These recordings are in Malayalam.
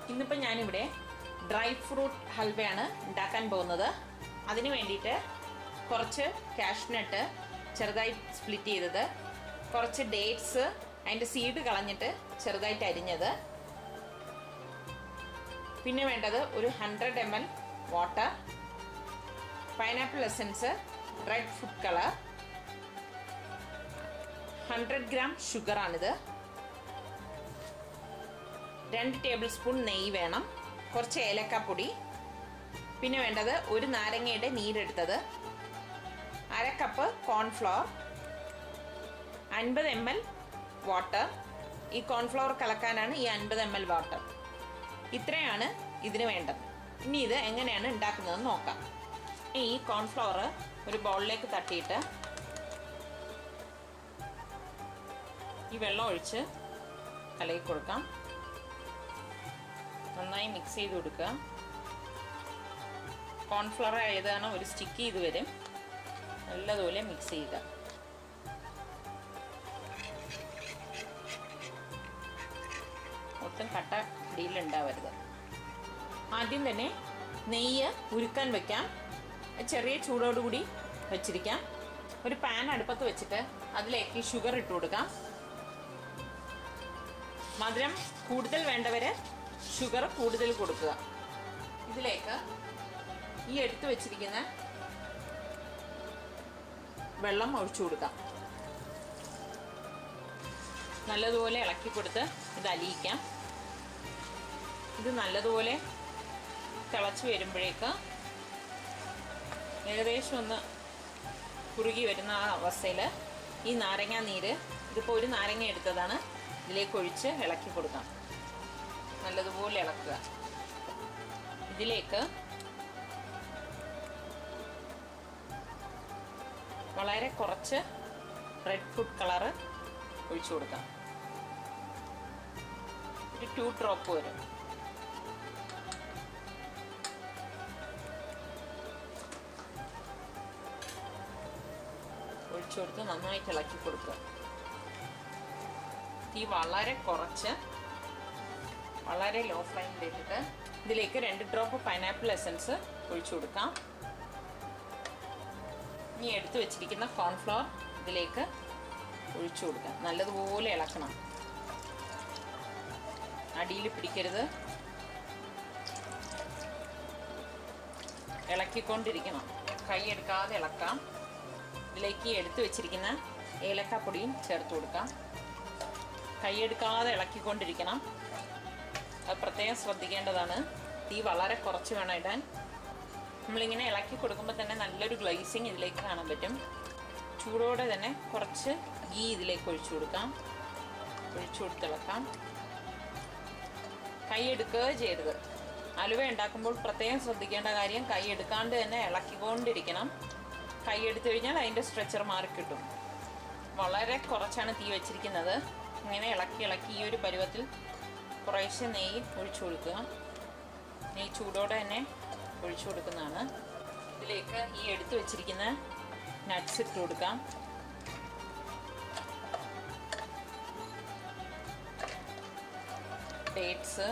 ഇന്നിപ്പോൾ ഞാനിവിടെ ഡ്രൈ ഫ്രൂട്ട് ഹൽവയാണ് ഉണ്ടാക്കാൻ പോകുന്നത് അതിന് വേണ്ടിയിട്ട് കുറച്ച് കാഷ്നട്ട് ചെറുതായി സ്പ്ലിറ്റ് ചെയ്തത് കുറച്ച് ഡേറ്റ്സ് അതിൻ്റെ സീഡ് കളഞ്ഞിട്ട് ചെറുതായിട്ട് അരിഞ്ഞത് പിന്നെ വേണ്ടത് ഒരു hundred M L water pineapple essence red food colour hundred gram ഷുഗറാണിത് രണ്ട് ടേബിൾ സ്പൂൺ നെയ്യ് വേണം കുറച്ച് ഏലക്കാപ്പൊടി പിന്നെ വേണ്ടത് ഒരു നാരങ്ങയുടെ നീരെടുത്തത് അര കപ്പ് കോൺഫ്ലവർ അൻപത് എം എൽ വാട്ടർ ഈ കോൺഫ്ലവർ കലക്കാനാണ് ഈ അൻപത് എം എൽ വാട്ടർ ഇത്രയാണ് ഇതിന് വേണ്ടത് ഇനി ഇത് എങ്ങനെയാണ് ഉണ്ടാക്കുന്നതെന്ന് നോക്കാം ഈ കോൺഫ്ലവർ ഒരു ബൗളിലേക്ക് തട്ടിയിട്ട് ഈ വെള്ളം ഒഴിച്ച് കലക്കി കൊടുക്കാം നന്നായി മിക്സ് ചെയ്ത് കൊടുക്കുക കോൺഫ്ലവർ ആയതാണ് ഒരു സ്റ്റിക്ക് ചെയ്ത് വരും നല്ലതുപോലെ മിക്സ് ചെയ്യുക ഒട്ടും കട്ട ഇടിയിലുണ്ടാവരുത് ആദ്യം തന്നെ നെയ്യ് ഉരുക്കാൻ വെക്കാം ചെറിയ ചൂടോടുകൂടി വെച്ചിരിക്കാം ഒരു പാൻ അടുപ്പത്ത് വെച്ചിട്ട് അതിലേക്ക് ഷുഗർ ഇട്ട് കൊടുക്കാം മധുരം കൂടുതൽ വേണ്ടവര് ഷുഗർ കൂടുതൽ കൊടുക്കുക ഇതിലേക്ക് ഈ എടുത്തു വെച്ചിരിക്കുന്ന വെള്ളം ഒഴിച്ചു കൊടുക്കാം നല്ലതുപോലെ ഇളക്കി കൊടുത്ത് ഇത് അലിയിക്കാം ഇത് നല്ലതുപോലെ തിളച്ച് വരുമ്പോഴേക്ക് ഏകദേശം ഒന്ന് കുറുകി വരുന്ന ആ അവസ്ഥയിൽ ഈ നാരങ്ങ നീര് ഇതിപ്പോൾ ഒരു നാരങ്ങ എടുത്തതാണ് ഇതിലേക്ക് ഒഴിച്ച് ഇളക്കി കൊടുക്കാം നല്ലതുപോലെ ഇളക്കുക ഇതിലേക്ക് വളരെ കുറച്ച് റെഡ് ഫുഡ് കളറ് ഒഴിച്ചു കൊടുക്കാം ഒരു ടു ഡ്രോപ്പ് വരും ഒഴിച്ചു കൊടുത്ത് നന്നായിട്ട് ഇളക്കി കൊടുക്കുക തീ വളരെ കുറച്ച് വളരെ ലോ ഫ്ലെയിമിലിട്ടിട്ട് ഇതിലേക്ക് രണ്ട് ഡ്രോപ്പ് പൈനാപ്പിൾ എസൻസ് ഒഴിച്ചു കൊടുക്കാം ഇനി എടുത്തു വെച്ചിരിക്കുന്ന കോൺഫ്ലവർ ഇതിലേക്ക് ഒഴിച്ചു കൊടുക്കാം നല്ലതുപോലെ ഇളക്കണം അടിയിൽ പിടിക്കരുത് ഇളക്കിക്കൊണ്ടിരിക്കണം കൈ എടുക്കാതെ ഇളക്കാം ഇതിലേക്ക് എടുത്തു വെച്ചിരിക്കുന്ന ഏലക്കാപ്പൊടിയും ചേർത്ത് കൊടുക്കാം കൈയെടുക്കാതെ ഇളക്കിക്കൊണ്ടിരിക്കണം അത് പ്രത്യേകം ശ്രദ്ധിക്കേണ്ടതാണ് തീ വളരെ കുറച്ച് വേണം ഇടാൻ നമ്മളിങ്ങനെ ഇളക്കി കൊടുക്കുമ്പോൾ തന്നെ നല്ലൊരു ഗ്ലേസിങ് ഇതിലേക്ക് കാണാൻ പറ്റും ചൂടോടെ തന്നെ കുറച്ച് ഗീ ഇതിലേക്ക് ഒഴിച്ചു കൊടുക്കാം ഒഴിച്ചു കൊടുത്തിളക്കാം കൈ എടുക്കുക ചെയ്യരുത് അലുവ ഉണ്ടാക്കുമ്പോൾ പ്രത്യേകം ശ്രദ്ധിക്കേണ്ട കാര്യം കൈ എടുക്കാണ്ട് തന്നെ ഇളക്കിക്കൊണ്ടിരിക്കണം കൈ എടുത്തു കഴിഞ്ഞാൽ അതിൻ്റെ സ്ട്രെച്ചർ മാറിക്കിട്ടും വളരെ കുറച്ചാണ് തീ വെച്ചിരിക്കുന്നത് ഇങ്ങനെ ഇളക്കി ഇളക്കി ഈ ഒരു പരുവത്തിൽ കുറേശ്ശെ നെയ്യ് ഒഴിച്ചു കൊടുക്കുക നെയ്യ് ചൂടോടെ തന്നെ ഒഴിച്ചു കൊടുക്കുന്നതാണ് ഇതിലേക്ക് ഈ എടുത്തു വെച്ചിരിക്കുന്ന നട്ട്സ് ഇട്ട് കൊടുക്കാം ഡേറ്റ്സ്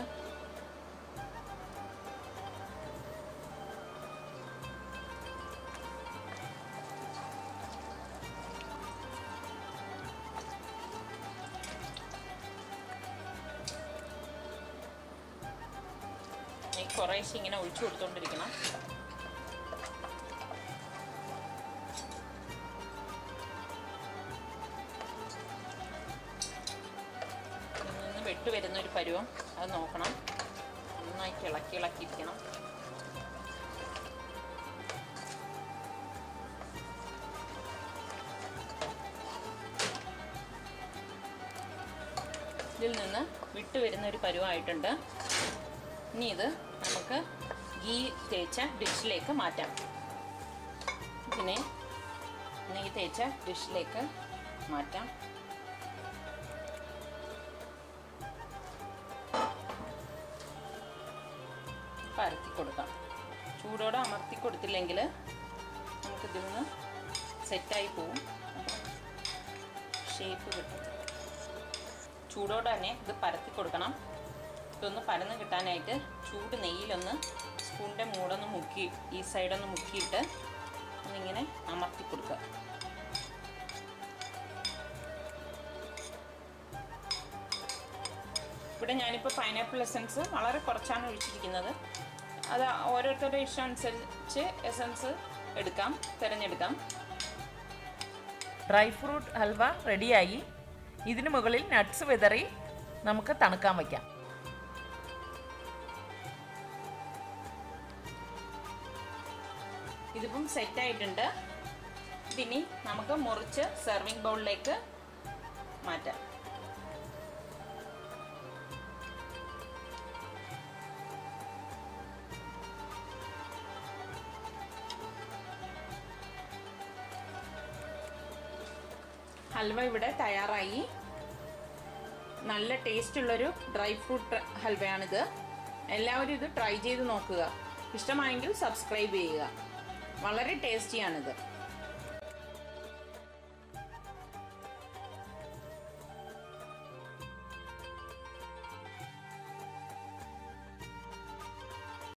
കുറേശ്ശെ ഇങ്ങനെ ഒഴിച്ചു കൊടുത്തോണ്ടിരിക്കണം നിന്ന് വെട്ട് വരുന്ന ഒരു പരുവം അത് നോക്കണം നന്നായിട്ട് ഇളക്കി ഇളക്കിയിരിക്കണം ഇതിൽ നിന്ന് വിട്ട് വരുന്ന ഒരു പരുവമായിട്ടുണ്ട് ഇനി ഇത് നമുക്ക് ഗീ തേച്ച ഡിഷിലേക്ക് മാറ്റാം ഇതിനെ നെയ്യ് തേച്ച ഡിഷിലേക്ക് മാറ്റാം പരത്തി കൊടുക്കാം ചൂടോടെ അമർത്തി കൊടുത്തില്ലെങ്കിൽ നമുക്കിതിൽ നിന്ന് സെറ്റായി പോവും ഷേപ്പ് കിട്ടും ചൂടോടെ തന്നെ ഇത് പരത്തി കൊടുക്കണം ഇതൊന്ന് പരന്ന് കിട്ടാനായിട്ട് ചൂട് നെയ്യിലൊന്ന് സ്പൂണിൻ്റെ മൂടൊന്ന് മുക്കി ഈ സൈഡൊന്ന് മുക്കിയിട്ട് ഒന്നിങ്ങനെ അമർത്തി കൊടുക്കുക ഇവിടെ ഞാനിപ്പോൾ പൈനാപ്പിൾ എസൻസ് വളരെ കുറച്ചാണ് ഒഴിച്ചിരിക്കുന്നത് അത് ഓരോരുത്തരുടെ ഇഷ്ടം അനുസരിച്ച് എസൻസ് എടുക്കാം തിരഞ്ഞെടുക്കാം ഡ്രൈ ഫ്രൂട്ട് ഹൽവ റെഡിയായി ഇതിന് മുകളിൽ നട്ട്സ് വിതറി നമുക്ക് തണുക്കാൻ വയ്ക്കാം ഇതിപ്പം സെറ്റ് ആയിട്ടുണ്ട് ഇതിനി നമുക്ക് മുറിച്ച് സെർവിങ് ബൗളിലേക്ക് മാറ്റാം ഹൽവ ഇവിടെ തയ്യാറായി നല്ല ടേസ്റ്റ് ഉള്ളൊരു ഡ്രൈ ഫ്രൂട്ട് ഹൽവയാണിത് എല്ലാവരും ഇത് ട്രൈ ചെയ്ത് നോക്കുക ഇഷ്ടമായെങ്കിൽ സബ്സ്ക്രൈബ് ചെയ്യുക വളരെ ടേസ്റ്റിയാണിത്